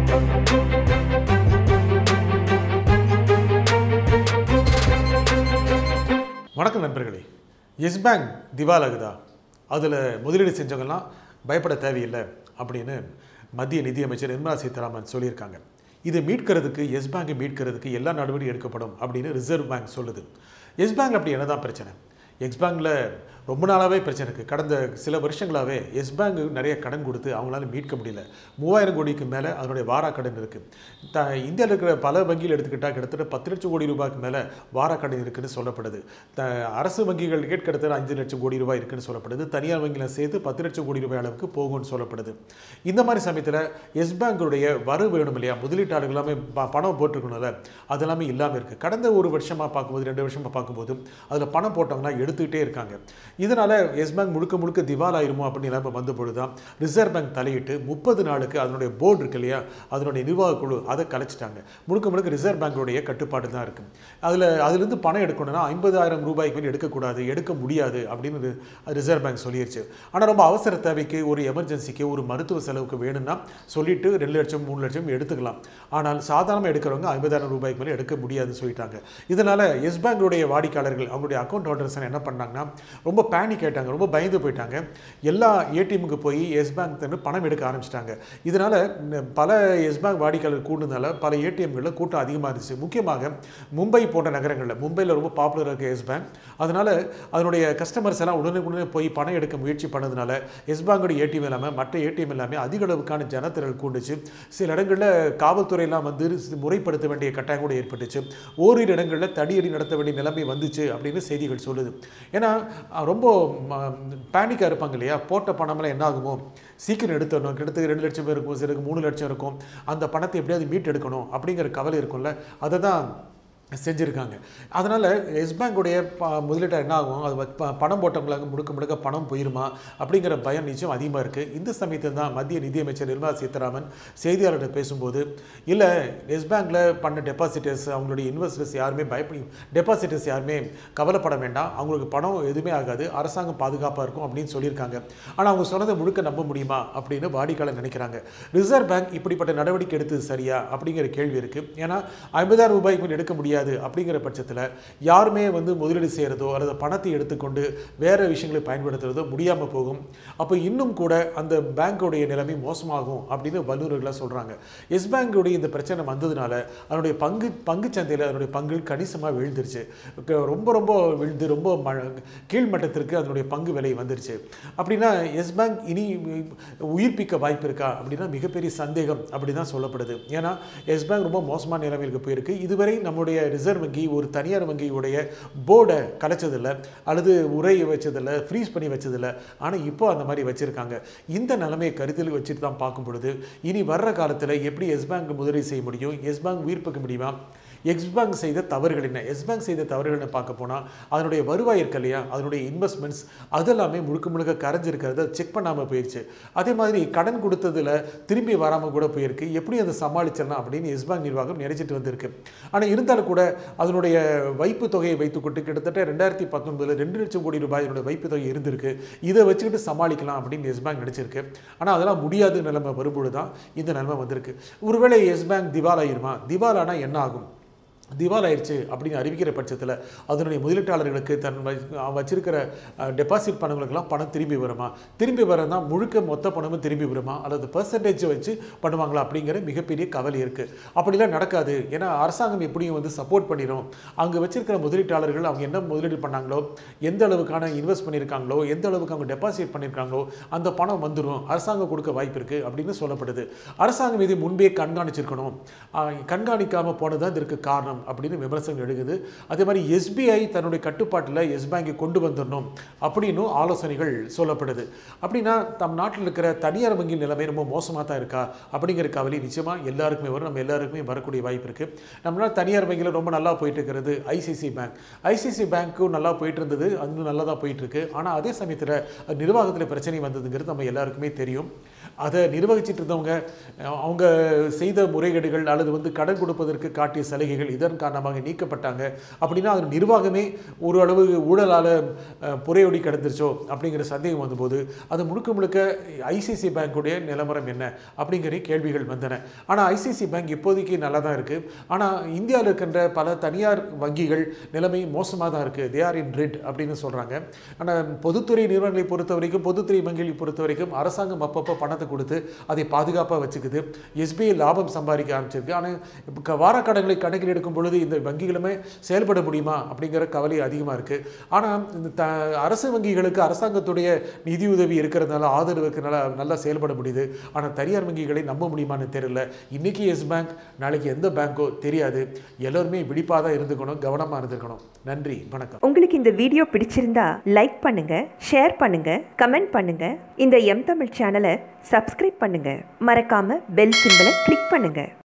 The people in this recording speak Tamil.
வணக்கம் நண்பர்களே எஸ் பேங்க் திவாலாகுதா அதில் முதலீடு செஞ்சவங்கலாம் பயப்பட தேவையில்லை அப்படின்னு மத்திய நிதியமைச்சர் நிர்மலா சீதாராமன் சொல்லியிருக்காங்க இதை மீட்கிறதுக்கு எஸ் பேங்கை மீட்கிறதுக்கு எல்லா நடவடிக்கையும் எடுக்கப்படும் அப்படின்னு ரிசர்வ் பேங்க் சொல்லுது எஸ் பேங்க் அப்படி என்னதான் பிரச்சனை எஸ் பேங்க்ல ரொம்ப நாளாகவே பிரச்சனை இருக்குது கடந்த சில வருஷங்களாகவே எஸ் பேங்க் நிறைய கடன் கொடுத்து அவங்களால மீட்க முடியல மூவாயிரம் கோடிக்கு மேலே அதனுடைய வாரா கடன் இருக்குது த இந்தியாவில் இருக்கிற பல வங்கியில் எடுத்துக்கிட்டால் கிட்டத்தட்ட பத்து லட்சம் கோடி ரூபாய்க்கு மேலே வாரா கடன் இருக்குன்னு சொல்லப்படுது த அரசு வங்கிகள் கிட்டத்தட்ட அஞ்சு லட்சம் கோடி ரூபாய் இருக்குன்னு சொல்லப்படுது தனியார் வங்கியில் சேர்த்து பத்து லட்சம் கோடி ரூபாய் அளவுக்கு போகும்னு சொல்லப்படுது இந்த மாதிரி சமயத்தில் எஸ் பேங்குடைய வரவு வேணும் இல்லையா முதலீட்டாளர்கள் எல்லாமே ப- பணம் போட்டிருக்கணும்ல அது எல்லாமே இல்லாமல் இருக்குது கடந்த ஒரு வருஷமாக பார்க்கும்போது ரெண்டு வருஷமாக பார்க்கும்போது அதில் பணம் போட்டவங்கன்னா எடுத்துக்கிட்டே இருக்காங்க இதனால் எஸ் பேங்க் முழுக்க முழுக்க திவால் ஆயிருமோ அப்படின்னு நிலைமை வந்த பொழுது தான் ரிசர்வ் பேங்க் தலையிட்டு முப்பது நாளுக்கு அதனுடைய போர்டு இருக்கு இல்லையா அதனுடைய நிர்வாக குழு அதை கலைச்சிட்டாங்க முழுக்க முழுக்க ரிசர்வ் பேங்கோடைய கட்டுப்பாடு தான் இருக்குது அதில் அதுலேருந்து பணம் எடுக்கணும்னா ஐம்பதாயிரம் ரூபாய்க்கு மேலே எடுக்கக்கூடாது எடுக்க முடியாது அப்படின்னு ரி- ரிசர்வ் பேங்க் சொல்லிருச்சு ஆனால் ரொம்ப அவசர தேவைக்கு ஒரு எமர்ஜென்சிக்கு ஒரு மருத்துவ செலவுக்கு வேணும்னா சொல்லிட்டு ரெண்டு லட்சம் மூணு லட்சம் எடுத்துக்கலாம் ஆனால் சாதாரணமாக எடுக்கிறவங்க ஐம்பதாயிரம் ரூபாய்க்கு மேலே எடுக்க முடியாதுன்னு சொல்லிட்டாங்க இதனால் எஸ் பேங்குடைய வாடிக்கையாளர்கள் அவங்களுடைய அக்கௌண்ட் ஹோல்டர்ஸ் என்ன பண்ணாங்கன்னா ரொம்ப பேனிக் ஆயிட்டாங்க ரொம்ப பயந்து போயிட்டாங்க எல்லா ஏடிஎம்முக்கு போய் எஸ் பேங்க் பணம் எடுக்க ஆரம்பிச்சிட்டாங்க இதனால் பல எஸ் பேங்க் வாடிக்கையாளர் கூடுனால பல ஏடிஎம்களில் கூட்டம் அதிகமாக இருந்துச்சு முக்கியமாக மும்பை போன்ற நகரங்களில் மும்பையில் ரொம்ப பாப்புலராக இருக்குது எஸ் பேங்க் அதனால் அதனுடைய கஸ்டமர்ஸ் எல்லாம் உடனே போய் பணம் எடுக்க முயற்சி பண்ணதுனால எஸ் பேங்கோட ஏடிஎம் இல்லாமல் மற்ற ஏடிஎம் எல்லாமே அதிக அளவுக்கான ஜனத்திரள் கூண்டுச்சு சில இடங்களில் காவல்துறையெல்லாம் வந்து முறைப்படுத்த வேண்டிய கட்டாயம் கூட ஏற்பட்டுச்சு ஓரிரு இடங்களில் தடியடி நடத்த வேண்டிய நிலைமை வந்துச்சு அப்படின்னு செய்திகள் சொல்லுது ஏன்னா அஹ், ரொம்ப பேனிக்காக இருப்பாங்க இல்லையா போட்ட பணமெல்லாம் என்ன ஆகுமோ சீக்கிரம் எடுத்துடணும் கிட்டத்தட்ட ரெண்டு லட்சம் இருக்கும் சிலருக்கு மூணு லட்சம் இருக்கும் அந்த பணத்தை எப்படியாவது மீட் எடுக்கணும் அப்படிங்கிற கவலை இருக்கும்ல அதை தான் செஞ்சுருக்காங்க அதனால் எஸ் பேங்குடைய ப முதலீட்டாக என்ன ஆகும் அது வ- ப- பணம் போட்டவங்களுக்கு முழுக்க முழுக்க பணம் போயிருமா அப்படிங்கிற பயம் நிச்சயம் அதிகமாக இருக்குது இந்த சமயத்தில் தான் மத்திய நிதியமைச்சர் நிர்மலா சீதாராமன் செய்தியாளர்கிட்ட பேசும்போது இல்லை எஸ் பேங்க்கில் பண்ண டெபாசிட்டர்ஸ் அவங்களுடைய இன்வெஸ்டர்ஸ் யாருமே பயப்படி டெபாசிட்டர்ஸ் யாருமே கவலைப்பட வேண்டாம் அவங்களுக்கு பணம் எதுவுமே ஆகாது அரசாங்கம் பாதுகாப்பாக இருக்கும் அப்படின்னு சொல்லியிருக்காங்க ஆனால் அவங்க சொன்னதை முழுக்க நம்ப முடியுமா அப்படின்னு வாடிக்கையாளர் நினைக்கிறாங்க ரிசர்வ் பேங்க் இப்படிப்பட்ட நடவடிக்கை எடுத்தது சரியா அப்படிங்கிற கேள்வி இருக்குது ஏன்னா ஐம்பதாயிரம் ரூபாய்க்கு மேல் எடுக்க முடியாது அப்படிங்கிற பட்சத்தில் யாருமே வந்து முதலீடு செய்கிறதோ அல்லது பணத்தை எடுத்துக்கொண்டு வேறு விஷயங்களை பயன்படுத்துறதோ முடியாமல் போகும் அப்போ இன்னும் கூட அந்த பேங்க்குடைய நிலைமை மோசமாகும் அப்படின்னு வல்லுநர்களாக சொல்கிறாங்க எஸ் பேங்குடைய இந்த பிரச்சனை வந்ததுனால அதனுடைய பங்கு பங்கு சந்தையில் அதனுடைய பங்கு கணிசமாக விழுந்துருச்சு க- ரொம்ப ரொம்ப விழுந்து ரொம்ப ம கீழ்மட்டத்திற்கு அதனுடைய பங்கு விலை வந்துருச்சு அப்படின்னா எஸ் பேங்க் இனி உயிர்ப்பிக்க வாய்ப்பு இருக்கா அப்படின்னா மிகப்பெரிய சந்தேகம் அப்படி தான் சொல்லப்படுது ஏன்னா எஸ் பேங்க் ரொம்ப மோசமான நிலைமைக்கு போயிருக்கு இதுவரை நம்முடைய ரிசர்வ் வங்கி ஒரு தனியார் வங்கியுடைய போர்டை கலைச்சதில்லை அல்லது உரை வச்சதில்லை ஃப்ரீஸ் பண்ணி வச்சதில்லை ஆனால் இப்போ அந்த மாதிரி வச்சுருக்காங்க இந்த நிலைமையை கருத்தில் வச்சுட்டு தான் பார்க்கும் பொழுது இனி வர்ற காலத்தில் எப்படி எஸ் பேங்க் முதலீடு செய்ய முடியும் எஸ் பேங்க் உயிர்ப்பிக்க முடியுமா எக்ஸ் பேங்க் செய்த தவறுகள் என்ன எஸ் பேங்க் செய்த தவறுகள்னு பார்க்க போனால் அதனுடைய வருவாய் இருக்கு இல்லையா அதனுடைய இன்வெஸ்ட்மெண்ட்ஸ் அதெல்லாமே முழுக்க முழுக்க கரைஞ்சிருக்கிறத செக் பண்ணாமல் போயிடுச்சு அதே மாதிரி கடன் கொடுத்ததுல திரும்பி வராமல் கூட போயிருக்கு எப்படி அதை சமாளிச்சிடலாம் அப்படின்னு எஸ் பேங்க் நிர்வாகம் நினைச்சிட்டு வந்திருக்கு ஆனால் இருந்தாலும் கூட அதனுடைய வைப்பு தொகையை வைத்துக்கொண்டு கிட்டத்தட்ட ரெண்டாயிரத்தி பத்தொன்பதுல ரெண்டு லட்சம் கோடி ரூபாய் அதனுடைய வைப்பு தொகை இருந்திருக்கு இதை வச்சுக்கிட்டு சமாளிக்கலாம் அப்படின்னு எஸ் பேங்க் நினைச்சிருக்கு ஆனால் அதெல்லாம் முடியாத நிலைமை வரும்பொழுது தான் இந்த நிலைமை வந்திருக்கு ஒருவேளை எஸ் பேங்க் திவாலாயிருமா திவாலானா என்ன ஆகும் திவால் ஆயிடுச்சு அப்படின்னு அறிவிக்கிற பட்சத்தில் அதனுடைய முதலீட்டாளர்களுக்கு தன் வ- வச்சிருக்கிற டெபாசிட் பணங்களுக்கெல்லாம் பணம் திரும்பி வருமா திரும்பி வரதான் முழுக்க மொத்த பணமும் திரும்பி வருமா அல்லது பர்சன்டேஜ் வச்சு பண்ணுவாங்களா அப்படிங்கிற மிகப்பெரிய கவலை இருக்குது அப்படிலாம் நடக்காது ஏன்னா அரசாங்கம் எப்படியும் வந்து சப்போர்ட் பண்ணிடும் அங்கே வச்சிருக்கிற முதலீட்டாளர்கள் அவங்க என்ன முதலீடு பண்ணாங்களோ எந்த அளவுக்கான இன்வெஸ்ட் பண்ணியிருக்காங்களோ எந்த அளவுக்கு அவங்க டெபாசிட் பண்ணியிருக்காங்களோ அந்த பணம் வந்துடும் அரசாங்கம் கொடுக்க வாய்ப்பு இருக்குது அப்படின்னு சொல்லப்படுது அரசாங்கம் இதை முன்பே கண்காணிச்சிருக்கணும் ஆஹ் கண்காணிக்காமல் போனது தான் இதற்கு காரணம் அப்படின்னு விமர்சனம் எழுகுது அதே மாதிரி எஸ்பிஐ தன்னுடைய கட்டுப்பாட்டில் எஸ் பேங்கை கொண்டு வந்துடணும் அப்படின்னும் ஆலோசனைகள் சொல்லப்படுது அப்படின்னா தம் நாட்டில் இருக்கிற தனியார் வங்கி நிலைமை ரொம்ப மோசமாக தான் இருக்கா அப்படிங்கிற கவலை நிச்சயமாக எல்லாருக்குமே வரும் நம்ம எல்லாருக்குமே வரக்கூடிய வாய்ப்பு இருக்குது நம்மளால் தனியார் வங்கியில் ரொம்ப நல்லா போயிட்டு இருக்கிறது ஐசிசி பேங்க் ஐசிசி பேங்க்கும் நல்லா போயிட்டு இருந்தது அது நல்லா தான் போயிட்டு இருக்கு ஆனால் அதே சமயத்தில் நிர்வாகத்தில் பிரச்சனை வந்ததுங்கிறது நம்ம எல்லாருக்குமே தெரியும் அதை நிர்வகிச்சிட்டு இருந்தவங்க அஹ், அவங்க செய்த முறைகேடுகள் அல்லது வந்து கடன் கொடுப்பதற்கு காட்டிய சலுகைகள் இதன் காரணமாக நீக்கப்பட்டாங்க அப்படின்னா அது நிர்வாகமே ஒரு அளவு ஊழலால் புறையோடி கிடந்துருச்சோ அப்படிங்கிற சந்தேகம் வந்தபோது அது முழுக்க முழுக்க ஐசிசி பேங்க்குடைய நிலவரம் என்ன அப்படிங்கிற கேள்விகள் வந்தன ஆனால் ஐசிசி பேங்க் இப்போதைக்கு நல்லா தான் இருக்குது ஆனால் இந்தியாவில் இருக்கின்ற பல தனியார் வங்கிகள் நிலைமை மோசமாக தான் இருக்குது தே ஆர் இன் ரெட் அப்படின்னு சொல்கிறாங்க ஆனால் பொதுத்துறை நிறுவனங்களை பொறுத்த வரைக்கும் பொதுத்துறை வங்கிகளை பொறுத்த வரைக்கும் அரசாங்கம் அப்பப்போ பணத்தை கொடுத்து அதை பாதுகாப்பாக வச்சுக்குது எஸ்பிஐ லாபம் சம்பாதிக்க ஆரம்பிச்சிருக்கு ஆனால் இப்போ வாரக்கடன்களை கணக்கில் எடுக்கும் பொழுது இந்த வங்கிகளுமே செயல்பட முடியுமா அப்படிங்கிற கவலை அதிகமாக இருக்குது ஆனால் இந்த த அரசு வங்கிகளுக்கு அரசாங்கத்துடைய நிதியுதவி இருக்கிறதுனால ஆதரவு இருக்கிறதுனால நல்லா செயல்பட முடியுது ஆனால் தனியார் வங்கிகளை நம்ப முடியுமான்னு தெரியல இன்னைக்கு எஸ் பேங்க் நாளைக்கு எந்த பேங்க்கோ தெரியாது எல்லோருமே விழிப்பாக தான் இருந்துக்கணும் கவனமாக இருந்துக்கணும் நன்றி வணக்கம் உங்களுக்கு இந்த வீடியோ பிடிச்சிருந்தா லைக் பண்ணுங்க ஷேர் பண்ணுங்க கமெண்ட் பண்ணுங்க இந்த எம் தமிழ் சேனலை சப்ஸ்கிரைப் பண்ணுங்க மறக்காம பெல் சிம்பலை கிளிக் பண்ணுங்க